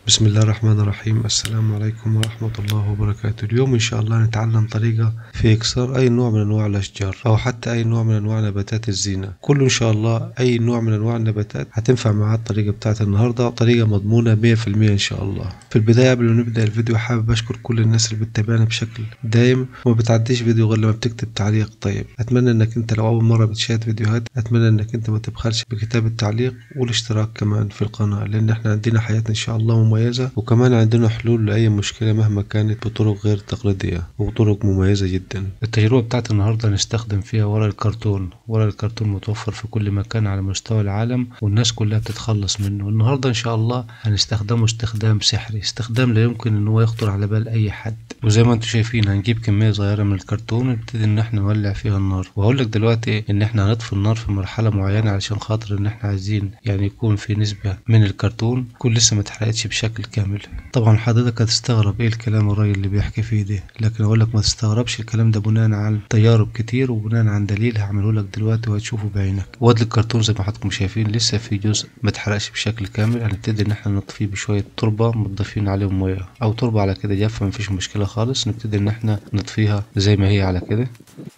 بسم الله الرحمن الرحيم السلام عليكم ورحمة الله وبركاته اليوم إن شاء الله نتعلم طريقة في إكسار أي نوع من أنواع الأشجار أو حتى أي نوع من أنواع نباتات الزينة كله إن شاء الله أي نوع من أنواع النباتات هتنفع معاه الطريقة بتاعت النهاردة طريقة مضمونة مية في المية إن شاء الله في البداية قبل ما نبدأ الفيديو حابب أشكر كل الناس اللي بتتابعنا بشكل دايم وما بتعديش فيديو غير لما بتكتب تعليق طيب أتمنى إنك أنت لو أول مرة بتشاهد فيديوهات أتمنى إنك أنت ما تبخلش بكتابة تعليق والاشتراك كمان في القناة لأن إحنا عندنا حياة إن شاء الله مميزة وكمان عندنا حلول لأي مشكلة مهما كانت بطرق غير تقليدية وطرق مميزة جدا التجربة بتاعت النهاردة هنستخدم فيها ورق الكرتون ورق الكرتون متوفر في كل مكان على مستوى العالم والناس كلها بتتخلص منه والنهاردة إن شاء الله هنستخدمه استخدام سحري استخدام لا يمكن إن هو يخطر على بال أي حد وزي ما انتم شايفين هنجيب كمية صغيرة من الكرتون ونبتدي إن احنا نولع فيها النار وهقول لك دلوقتي إن احنا هنطفي النار في مرحلة معينة علشان خاطر إن احنا عايزين يعني يكون في نسبة من الكرتون تكون لسه ما اتحرقتش بشكل كامل طبعا حضرتك هتستغرب ايه الكلام الراجل اللي بيحكي فيه ده لكن اقول لك ما تستغربش الكلام ده بناء على تجارب كتير وبناء عن دليل هعمله لك دلوقتي وهتشوفه بعينك واد الكرتون زي ما حضراتكم شايفين لسه في جزء ما اتحرقش بشكل كامل هنبتدي ان احنا نطفيه بشويه تربه مضيفين عليهم ميه او تربه على كده جافه مفيش مشكله خالص نبتدي ان احنا نطفيها زي ما هي على كده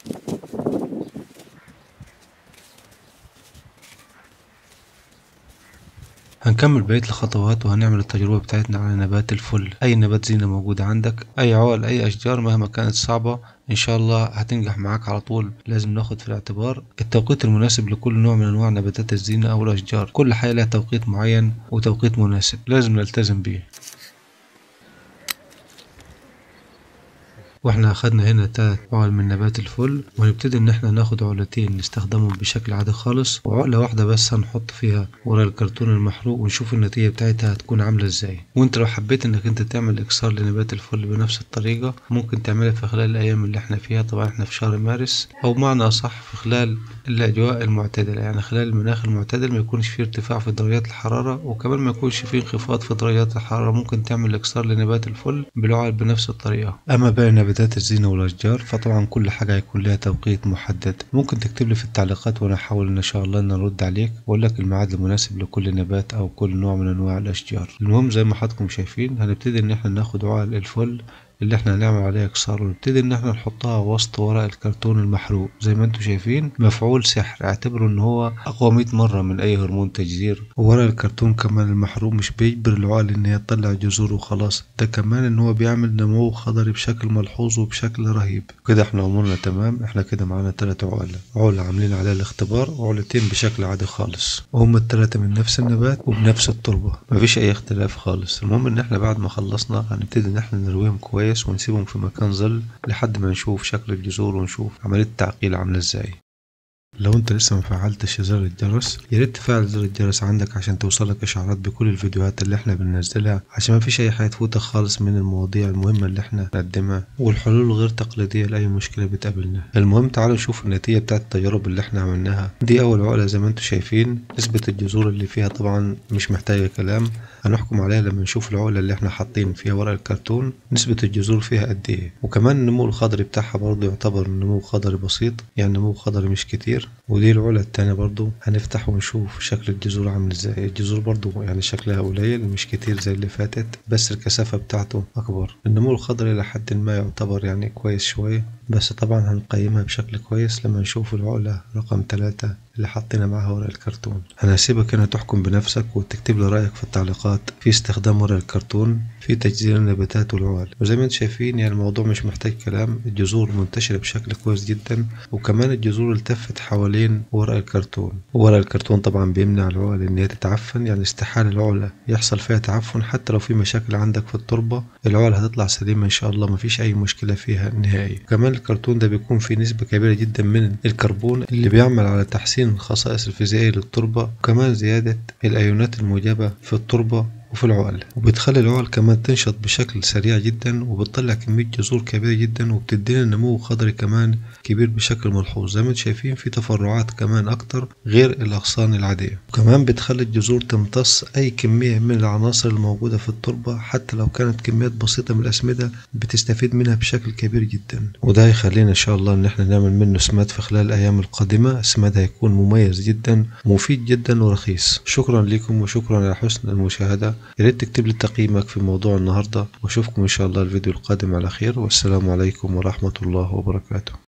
هنكمل بقية الخطوات وهنعمل التجربة بتاعتنا على نبات الفل أي نبات زينة موجود عندك أي عوال أي أشجار مهما كانت صعبة إن شاء الله هتنجح معاك على طول لازم ناخد في الاعتبار التوقيت المناسب لكل نوع من أنواع نباتات الزينة أو الأشجار كل حاجة لها توقيت معين وتوقيت مناسب لازم نلتزم بيه واحنا اخدنا هنا تلات عقل من نبات الفل وهنبتدي ان احنا ناخد عقلتين نستخدمهم بشكل عادي خالص وعقلة واحدة بس هنحط فيها ورق الكرتون المحروق ونشوف النتيجة بتاعتها هتكون عاملة ازاي وانت لو حبيت انك انت تعمل اكسار لنبات الفل بنفس الطريقة ممكن تعملها في خلال الايام اللي احنا فيها طبعا احنا في شهر مارس او بمعنى اصح في خلال الاجواء المعتدلة يعني خلال المناخ المعتدل ما يكونش فيه ارتفاع في درجات الحرارة وكمان ما يكونش فيه انخفاض في درجات الحرارة ممكن تعمل اكسار لنبات الفل بالعقل بنفس الطريقة اما باقي نباتات الزينة والاشجار فطبعا كل حاجة هيكون لها توقيت محدد ممكن تكتب لي في التعليقات وانا احاول ان شاء الله ان ارد عليك واقول لك الميعاد المناسب لكل نبات او كل نوع من انواع الاشجار المهم زي ما حضراتكم شايفين هنبتدي ان احنا ناخد عقل الفل اللي احنا هنعمل عليها اكسار ونبتدي ان احنا نحطها وسط ورق الكرتون المحروق زي ما انتم شايفين مفعول سحر اعتبروا ان هو اقوى 100 مره من اي هرمون تجزير وورق الكرتون كمان المحروق مش بيجبر العقل ان هي تطلع جذور وخلاص ده كمان ان هو بيعمل نمو خضري بشكل ملحوظ وبشكل رهيب كده احنا امورنا تمام احنا كده معانا تلات عقل عقلة عاملين عليها الاختبار وعقلتين بشكل عادي خالص وهم التلاتة من نفس النبات وبنفس التربة مفيش اي اختلاف خالص المهم ان احنا بعد ما خلصنا هنبتدي ان احنا نرويهم كويس كويس ونسيبهم في مكان ظل لحد ما نشوف شكل الجذور ونشوف عملية التعقيل عاملة ازاي لو انت لسه ما فعلتش زر الجرس يا ريت تفعل زر الجرس عندك عشان توصلك اشعارات بكل الفيديوهات اللي احنا بننزلها عشان ما فيش اي حاجه تفوتك خالص من المواضيع المهمه اللي احنا نقدمها والحلول الغير تقليديه لاي مشكله بتقابلنا المهم تعالوا نشوف النتيجه بتاعت التجارب اللي احنا عملناها دي اول عقله زي ما انتم شايفين نسبه الجذور اللي فيها طبعا مش محتاجه كلام هنحكم عليها لما نشوف العقله اللي احنا حاطين فيها ورق الكرتون نسبه الجذور فيها قد ايه وكمان النمو الخضري بتاعها برضه يعتبر نمو خضري بسيط يعني نمو خضري مش كتير ودي العلا التانية برضو هنفتح ونشوف شكل الجذور عامل ازاي الجذور برضو يعني شكلها قليل مش كتير زي اللي فاتت بس الكثافة بتاعته أكبر النمو الخضري لحد ما يعتبر يعني كويس شوية بس طبعا هنقيمها بشكل كويس لما نشوف العقلة رقم ثلاثة اللي حطينا معاها ورق الكرتون انا هسيبك هنا تحكم بنفسك وتكتب لي رايك في التعليقات في استخدام ورق الكرتون في تجزير النباتات والعوال وزي ما انتم شايفين يعني الموضوع مش محتاج كلام الجذور منتشرة بشكل كويس جدا وكمان الجذور التفت حوالين ورق الكرتون ورق الكرتون طبعا بيمنع العقل ان هي تتعفن يعني استحالة العقلة يحصل فيها تعفن حتى لو في مشاكل عندك في التربة العقلة هتطلع سليمة ان شاء الله مفيش اي مشكلة فيها نهائي كمان الكرتون ده بيكون فيه نسبة كبيرة جدا من الكربون اللي بيعمل على تحسين الخصائص الفيزيائية للتربة وكمان زيادة الأيونات الموجبة في التربة وفي العقل وبتخلي العقل كمان تنشط بشكل سريع جدا وبتطلع كمية جذور كبيرة جدا وبتدينا نمو خضري كمان كبير بشكل ملحوظ زي ما انتم شايفين في تفرعات كمان أكتر غير الأغصان العادية وكمان بتخلي الجذور تمتص أي كمية من العناصر الموجودة في التربة حتى لو كانت كميات بسيطة من الأسمدة بتستفيد منها بشكل كبير جدا وده هيخلينا إن شاء الله إن احنا نعمل منه سماد في خلال الأيام القادمة السماد هيكون مميز جدا مفيد جدا ورخيص شكرا لكم وشكرا على حسن المشاهدة يا ريت تكتب لي تقييمك في موضوع النهاردة واشوفكم ان شاء الله الفيديو القادم على خير والسلام عليكم ورحمة الله وبركاته